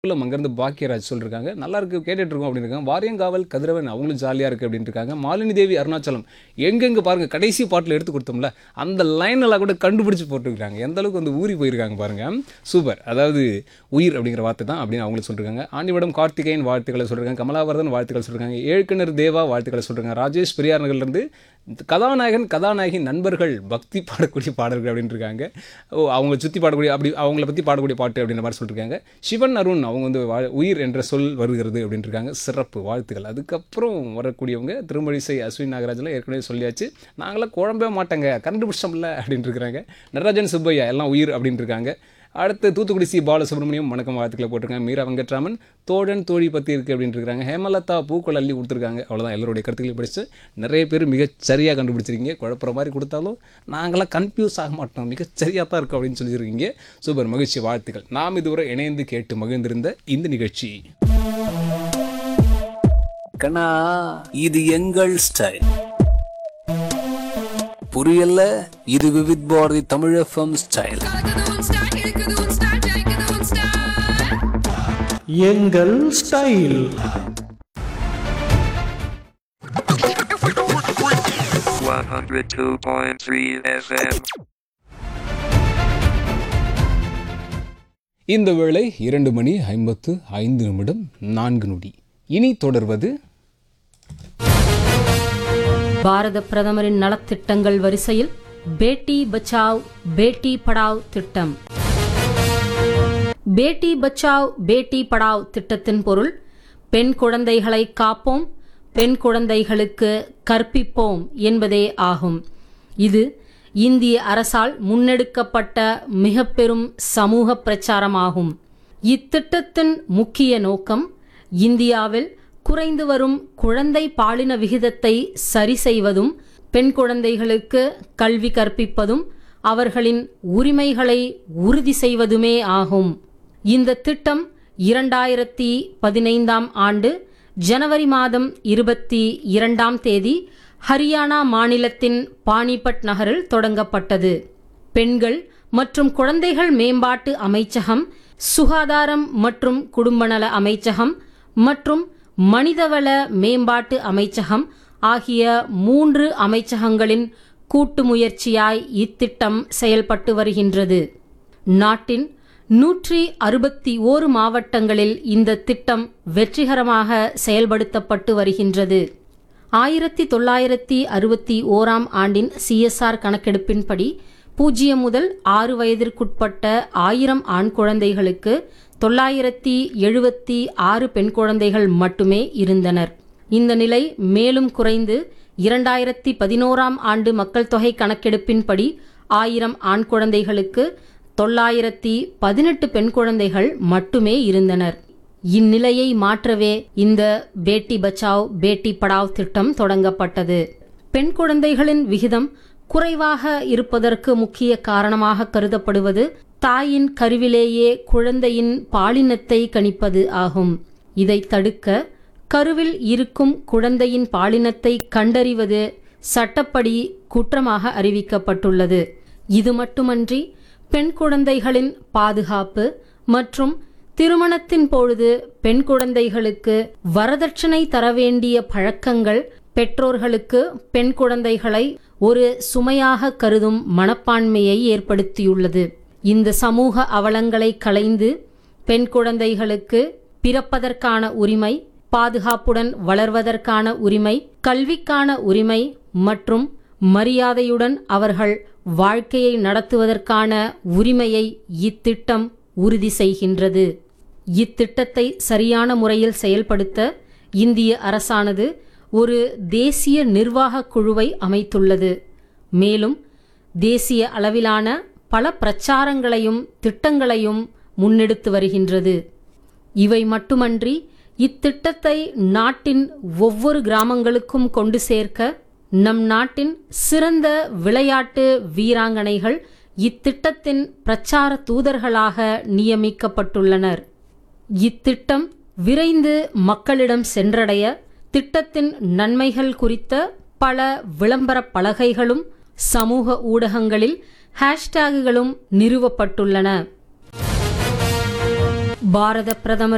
குளம் அங்கேருந்து பாக்கியராஜ் சொல்லியிருக்காங்க நல்லா இருக்கு கேட்டுட்டு இருக்கோம் அப்படின்னு இருக்காங்க வாரியங்காவல் கதிரவன் அவங்களும் ஜாலியாக இருக்குது அப்படின்னு இருக்காங்க மாலினி தேவி அருணாச்சலம் எங்கெங்கே பாருங்க கடைசி பாட்டில் எடுத்து கொடுத்தோம்ல அந்த லைன் எல்லாம் கூட கண்டுபிடிச்சு போட்டுருக்காங்க எந்த அளவுக்கு வந்து ஊறி போயிருக்காங்க பாருங்க சூப்பர் அதாவது உயிர் அப்படிங்கிற வார்த்தை தான் அப்படின்னு அவங்களும் சொல்லியிருக்காங்க ஆண்டிவடம் கார்த்திகேயன் வாழ்த்துக்களை சொல்லியிருக்காங்க கமலாவர்தன் வாழ்த்துக்கள் சொல்லியிருக்காங்க ஏழ்கிணர் தேவா வாழ்த்துக்களை சொல்லியிருக்காங்க ராஜேஷ் பெரியார் நகர்லேருந்து கதாநாயகன் கதாநாயகி நண்பர்கள் பக்தி பாடக்கூடிய பாடல்கள் அப்படின்னு இருக்காங்க ஓ அவங்க சுற்றி பாடக்கூடிய அப்படி அவங்கள பற்றி பாடக்கூடிய பாட்டு அப்படின்ற மாதிரி சொல்லியிருக்காங்க சிவன் அருண் அவங்க வந்து வா- உயிர் என்ற சொல் வருகிறது அப்படின்னு இருக்காங்க சிறப்பு வாழ்த்துக்கள் அதுக்கப்புறம் வரக்கூடியவங்க திருமழிசை அஸ்வின் நாகராஜில் ஏற்கனவே சொல்லியாச்சு நாங்களாம் குழம்பவே மாட்டேங்க கண்டுபிடிச்சோம்ல அப்படின்னு இருக்கிறாங்க நடராஜன் சுப்பையா எல்லாம் உயிர் அப்படின்னு இருக்காங்க அடுத்து தூத்துக்குடி சி பாலசுப்ரமணியம் வணக்கம் வாழ்த்துக்களை போட்டிருக்காங்க மீரா வெங்கட்ராமன் தோழன் தோழி பற்றி இருக்குது அப்படின்னு இருக்காங்க ஹேமலதா பூக்கள் அள்ளி கொடுத்துருக்காங்க அவ்வளோதான் எல்லாருடைய கருத்துக்களையும் படித்து நிறைய பேர் மிகச் சரியாக கண்டுபிடிச்சிருக்கீங்க குழப்புற மாதிரி கொடுத்தாலும் நாங்களாம் கன்ஃபியூஸ் ஆக மாட்டோம் மிகச் சரியாக தான் இருக்கும் அப்படின்னு சொல்லியிருக்கீங்க சூப்பர் மகிழ்ச்சி வாழ்த்துக்கள் நாம் இதுவரை இணைந்து கேட்டு மகிழ்ந்திருந்த இந்த நிகழ்ச்சி கண்ணா இது எங்கள் ஸ்டைல் புரியல இது விவித் பாரதி தமிழ் எஃப்எம் ஸ்டைல் கலக்குது உன் ஸ்டைல் இழுக்குது உன் ஸ்டைல் ஜெயிக்குது உன் ஸ்டைல் எங்கள் style One hundred two point three FM. இந்த வேளை இரண்டு மணி ஐம்பத்து ஐந்து நிமிடம் நான்கு நொடி இனி தொடர்வது பாரத பிரதமரின் நலத்திட்டங்கள் வரிசையில் பேட்டி பச்சாவ் பேட்டி படாவ் திட்டம் பேட்டி பச்சாவ் பேட்டி படாவ் திட்டத்தின் பொருள் பெண் குழந்தைகளை காப்போம் பெண் குழந்தைகளுக்கு கற்பிப்போம் என்பதே ஆகும் இது இந்திய அரசால் முன்னெடுக்கப்பட்ட மிக பெரும் சமூக பிரச்சாரமாகும் இத்திட்டத்தின் முக்கிய நோக்கம் இந்தியாவில் குறைந்து வரும் குழந்தை பாலின விகிதத்தை சரி செய்வதும் பெண் குழந்தைகளுக்கு கல்வி கற்பிப்பதும் அவர்களின் உரிமைகளை உறுதி செய்வதுமே ஆகும் இந்த திட்டம் இரண்டாயிரத்தி பதினைந்தாம் ஆண்டு ஜனவரி மாதம் இருபத்தி இரண்டாம் தேதி ஹரியானா மாநிலத்தின் பானிபட் நகரில் தொடங்கப்பட்டது பெண்கள் மற்றும் குழந்தைகள் மேம்பாட்டு அமைச்சகம் சுகாதாரம் மற்றும் குடும்பநல அமைச்சகம் மற்றும் மனிதவள மேம்பாட்டு அமைச்சகம் ஆகிய மூன்று அமைச்சகங்களின் கூட்டு முயற்சியாய் இத்திட்டம் செயல்பட்டு வருகின்றது நாட்டின் நூற்றி அறுபத்தி ஓரு மாவட்டங்களில் இந்த திட்டம் வெற்றிகரமாக செயல்படுத்தப்பட்டு வருகின்றது ஆயிரத்தி தொள்ளாயிரத்தி அறுபத்தி ஓராம் ஆண்டின் சிஎஸ்ஆர் கணக்கெடுப்பின்படி பூஜ்ஜியம் முதல் ஆறு வயதிற்குட்பட்ட ஆயிரம் ஆண் குழந்தைகளுக்கு தொள்ளாயிரத்தி எழுபத்தி ஆறு பெண் குழந்தைகள் மட்டுமே இருந்தனர் இந்த நிலை மேலும் குறைந்து இரண்டாயிரத்தி பதினோராம் ஆண்டு மக்கள் தொகை கணக்கெடுப்பின்படி ஆயிரம் ஆண் குழந்தைகளுக்கு தொள்ளாயிரத்தி பதினெட்டு பெண் குழந்தைகள் மட்டுமே இருந்தனர் இந்நிலையை மாற்றவே இந்த பேட்டி பச்சாவ் பேட்டி படாவ் திட்டம் தொடங்கப்பட்டது பெண் குழந்தைகளின் விகிதம் குறைவாக இருப்பதற்கு முக்கிய காரணமாக கருதப்படுவது தாயின் கருவிலேயே குழந்தையின் பாலினத்தை கணிப்பது ஆகும் இதை தடுக்க கருவில் இருக்கும் குழந்தையின் பாலினத்தை கண்டறிவது சட்டப்படி குற்றமாக அறிவிக்கப்பட்டுள்ளது இது மட்டுமன்றி பெண் குழந்தைகளின் பாதுகாப்பு மற்றும் திருமணத்தின் பொழுது பெண் குழந்தைகளுக்கு வரதட்சணை தர வேண்டிய பழக்கங்கள் பெற்றோர்களுக்கு பெண் குழந்தைகளை ஒரு சுமையாக கருதும் மனப்பான்மையை ஏற்படுத்தியுள்ளது இந்த சமூக அவலங்களை களைந்து பெண் குழந்தைகளுக்கு பிறப்பதற்கான உரிமை பாதுகாப்புடன் வளர்வதற்கான உரிமை கல்விக்கான உரிமை மற்றும் மரியாதையுடன் அவர்கள் வாழ்க்கையை நடத்துவதற்கான உரிமையை இத்திட்டம் உறுதி செய்கின்றது இத்திட்டத்தை சரியான முறையில் செயல்படுத்த இந்திய அரசானது ஒரு தேசிய நிர்வாகக் குழுவை அமைத்துள்ளது மேலும் தேசிய அளவிலான பல பிரச்சாரங்களையும் திட்டங்களையும் முன்னெடுத்து வருகின்றது இவை மட்டுமன்றி இத்திட்டத்தை நாட்டின் ஒவ்வொரு கிராமங்களுக்கும் கொண்டு சேர்க்க நம் நாட்டின் சிறந்த விளையாட்டு வீராங்கனைகள் இத்திட்டத்தின் பிரச்சார தூதர்களாக நியமிக்கப்பட்டுள்ளனர் இத்திட்டம் விரைந்து மக்களிடம் சென்றடைய திட்டத்தின் நன்மைகள் குறித்த பல விளம்பர பலகைகளும் சமூக ஊடகங்களில் ஹேஷ்டேகுகளும் நிறுவப்பட்டுள்ளன பாரத பிரதமர்